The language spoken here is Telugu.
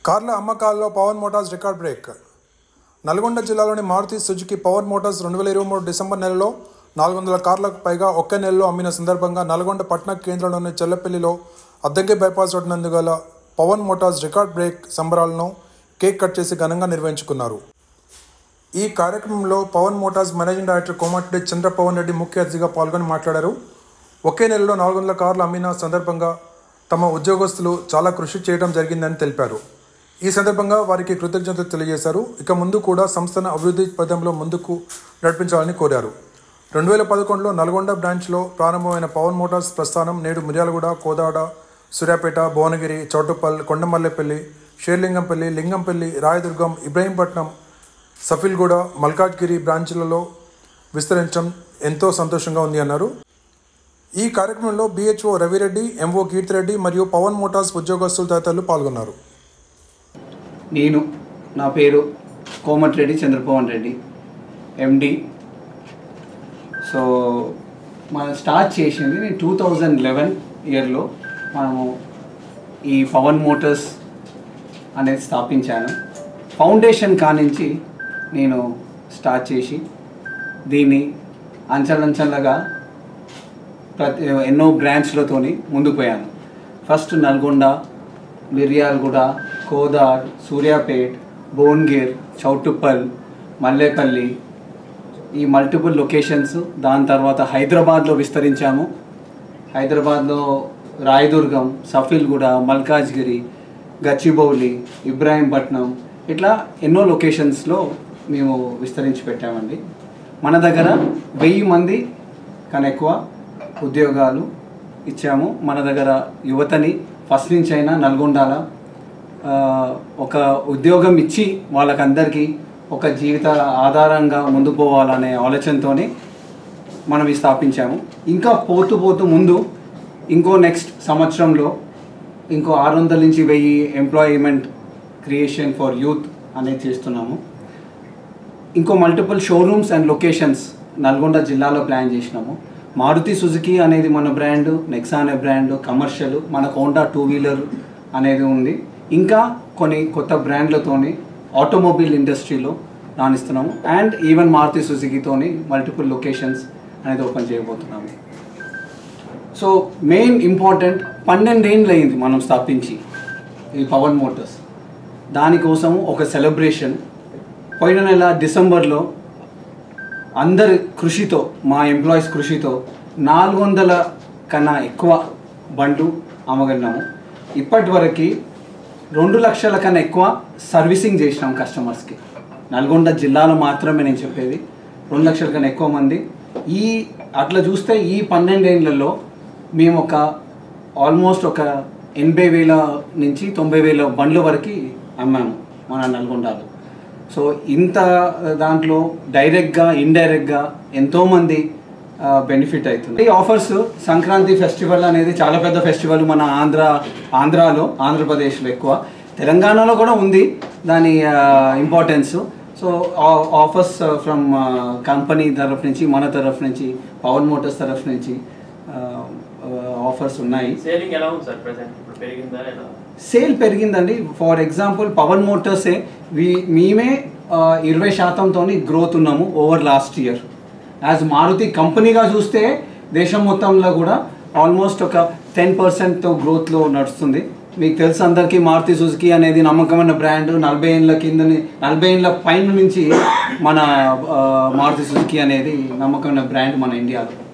కార్ల అమ్మకాల్లో Pavan motors record break Nalgonda జిల్లాలోని మారుతి సుజుకి పవన్ మోటార్స్ రెండు వేల ఇరవై మూడు డిసెంబర్ నెలలో నాలుగు వందల కార్లకు పైగా ఒక్క నెలలో అమ్మిన సందర్భంగా నల్గొండ పట్టణ కేంద్రంలోని చెల్లపల్లిలో అద్దంకి బైపాస్ రోడ్ నందు గల పవన్ మోటార్స్ రికార్డ్ బ్రేక్ సంబరాలను కేక్ కట్ చేసి ఘనంగా నిర్వహించుకున్నారు ఈ కార్యక్రమంలో Pavan motors managing director Komatireddy Chandrapavan Reddy ముఖ్య అతిథిగా పాల్గొని మాట్లాడారు ఒకే నెలలో నాలుగు వందల కార్లు అమ్మిన సందర్భంగా తమ ఉద్యోగస్తులు చాలా కృషి చేయడం జరిగిందని తెలిపారు ఈ సందర్భంగా వారికి కృతజ్ఞతలు తెలియజేశారు ఇక ముందు కూడా సంస్థను అభివృద్ధి పదంలో ముందుకు నడిపించాలని కోరారు రెండు వేల పదకొండులో నల్గొండ బ్రాంచ్లో ప్రారంభమైన పవన్ మోటార్స్ ప్రస్థానం నేడు మిర్యాలగూడ కోదాడ సూర్యాపేట భువనగిరి చౌటుప్పల్ కొండమల్లెపల్లి షేర్లింగంపల్లి లింగంపల్లి రాయదుర్గం ఇబ్రహీంపట్నం సఫిల్గూడ మల్కాజ్గిరి బ్రాంచ్లలో విస్తరించడం ఎంతో సంతోషంగా ఉంది అన్నారు ఈ కార్యక్రమంలో బీహెచ్ఓ రవిరెడ్డి ఎంఓ కీర్తిరెడ్డి మరియు పవన్ మోటార్స్ ఉద్యోగస్తులు తదితరులు పాల్గొన్నారు నేను నా పేరు కోమటిరెడ్డి చంద్రపవన్ రెడ్డి ఎండి సో మనం స్టార్ట్ చేసింది నేను టూ థౌజండ్ లెవెన్ ఇయర్లో మనము ఈ పవన్ మోటార్స్ అనేది స్థాపించాను ఫౌండేషన్ కానించి నేను స్టార్ట్ చేసి దీన్ని అంచెలంచెలుగా ప్రతి ఎన్నో బ్రాంచ్లతోని ముందుకు పోయాను ఫస్ట్ నల్గొండ మిర్యాలగూడ కోదాడ్ సూర్యాపేట్ భువన్గిర్ చౌటుప్పల్ మల్లేపల్లి ఈ మల్టిపుల్ లొకేషన్స్ దాని తర్వాత హైదరాబాద్లో విస్తరించాము హైదరాబాద్లో రాయదుర్గం సఫిల్గూడ మల్కాజ్గిరి గచ్చిబౌలి ఇబ్రాహీంపట్నం ఇట్లా ఎన్నో లొకేషన్స్లో మేము విస్తరించి పెట్టామండి మన దగ్గర వెయ్యి మంది కన్నా ఎక్కువ ఉద్యోగాలు ఇచ్చాము మన దగ్గర యువతని ఫస్ట్ నుంచి అయినా నల్గొండాల ఆ, ఒక ఉద్యోగం ఇచ్చి వాళ్ళకందరికీ ఒక జీవిత ఆధారంగా ముందుకు పోవాలనే ఆలోచనతోనే మనం ఇది స్థాపించాము ఇంకా పోతూ పోతూ ముందు ఇంకో నెక్స్ట్ సంవత్సరంలో ఇంకో ఆరు వందల నుంచి వెయ్యి ఎంప్లాయ్మెంట్ క్రియేషన్ ఫర్ యూత్ అనేది చేస్తున్నాము ఇంకో multiple showrooms and locations Nalgonda జిల్లాలో ప్లాన్ చేసినాము మారుతి సుజుకి అనేది మన బ్రాండ్ నెక్సా అనే బ్రాండ్ కమర్షియల్ మన హోండా టూ వీలర్ అనేది ఉంది ఇంకా కొన్ని కొత్త బ్రాండ్లతోని ఆటోమొబైల్ ఇండస్ట్రీలో రాణిస్తున్నాము అండ్ ఈవెన్ మారుతి సుజుకితోని మల్టిపుల్ లొకేషన్స్ అనేది ఓపెన్ చేయబోతున్నాము సో మెయిన్ ఇంపార్టెంట్ పన్నెండేళ్ళు అయింది మనం స్థాపించి ఈ పవన్ మోటార్స్ దానికోసము ఒక సెలబ్రేషన్ పోయిన నెల డిసెంబర్లో అందరి కృషితో మా ఎంప్లాయీస్ కృషితో నాలుగు వందల కన్నా ఎక్కువ బండ్లు అమ్మగలిగినాము ఇప్పటి వరకు రెండు లక్షల కన్నా ఎక్కువ సర్వీసింగ్ చేసినాం కస్టమర్స్కి నల్గొండ జిల్లాలో మాత్రమే నేను చెప్పేది రెండు లక్షల కన్నా ఎక్కువ మంది ఈ అట్లా చూస్తే ఈ పన్నెండేళ్లలో మేము ఒక ఆల్మోస్ట్ ఒక ఎనభై వేల నుంచి తొంభై వేల బండ్ల వరకు అమ్మాము మన నల్గొండలో సో ఇంత దాంట్లో డైరెక్ట్గా ఇండైరెక్ట్గా ఎంతోమంది బెనిఫిట్ అవుతుంది ఈ ఆఫర్స్ సంక్రాంతి ఫెస్టివల్ అనేది చాలా పెద్ద ఫెస్టివల్ మన ఆంధ్ర ఆంధ్రాలో ఆంధ్రప్రదేశ్లో ఎక్కువ తెలంగాణలో కూడా ఉంది దాని importance so offers from company తరఫు నుంచి మన తరఫు నుంచి పవన్ మోటార్స్ తరఫు నుంచి ఆఫర్స్ ఉన్నాయి సేలింగ్ ఎలా ఉంది సార్ ప్రెసెంట్ ఇప్పుడు పెరిగిందా ఎలా సేల్ పెరిగిందండి ఫర్ ఎగ్జాంపుల్ పవన్ మోటార్సే వి మేమే ఆ, ఇరవై శాతంతో గ్రోత్ ఉన్నాము over last year as Maruti కంపెనీగా చూస్తే దేశం మొత్తంలో కూడా ఆల్మోస్ట్ ఒక టెన్ పర్సెంట్తో గ్రోత్లో నడుస్తుంది మీకు తెలుసు అందరికీ మారుతి సుజుకి అనేది నమ్మకమైన బ్రాండ్ నలభై ఏళ్ళ కింద నలభై ఏళ్ళ పైన నుంచి మన ఆ, మారుతి సుజుకి అనేది నమ్మకమైన బ్రాండ్ మన ఇండియాలో